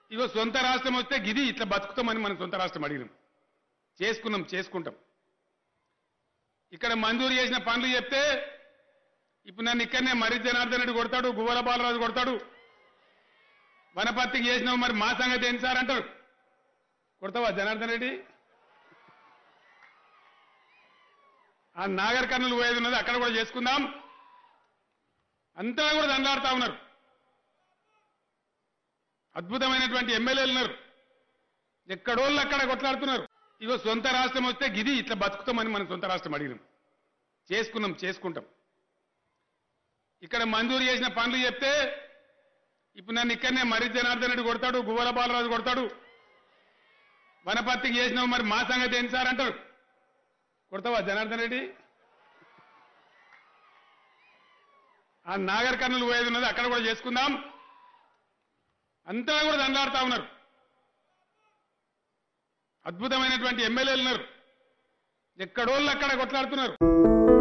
ఇగో సొంత రాష్ట్రం వస్తే గిది ఇట్లా బతుకుతామని మనం సొంత రాష్ట్రం అడిగినాం చేసుకున్నాం చేసుకుంటాం ఇక్కడ మంజూరు చేసిన పనులు చెప్తే ఇప్పుడు నన్ను ఇక్కడనే మరి జనార్దన్ రెడ్డి కొడతాడు గువ్వల బాలరాజు కొడతాడు వనపర్తికి చేసినావు మరి మా సంగతి ఏంటి సార్ అంటారు కొడతావా జనార్దన్ రెడ్డి ఆ నాగర్ కర్నూలు పోయేది ఉన్నది అక్కడ కూడా చేసుకుందాం అంతా కూడా దండలాడుతా ఉన్నారు అద్భుతమైనటువంటి ఎమ్మెల్యేలు ఉన్నారు ఎక్కడోళ్ళు అక్కడ కొట్లాడుతున్నారు ఇగో సొంత రాష్ట్రం వస్తే గిది ఇట్లా బతుకుతామని మనం సొంత రాష్ట్రం అడిగినాం చేసుకున్నాం చేసుకుంటాం ఇక్కడ మంజూరు చేసిన పనులు చెప్తే ఇప్పుడు నన్ను ఇక్కడనే మరి జనార్దన్ రెడ్డి కొడతాడు గువ్వల బాలరాజు కొడతాడు వనపర్తికి చేసినావు మరి మా సంగతి ఏంటి సార్ అంటారు కొడతావా జనార్దన్ రెడ్డి ఆ నాగర్ కర్నూలు పోయేది ఉన్నది అక్కడ కూడా చేసుకుందాం అంతా కూడా దండలాడుతా ఉన్నారు అద్భుతమైనటువంటి ఎమ్మెల్యేలు ఉన్నారు ఎక్కడోళ్ళు అక్కడ కొట్లాడుతున్నారు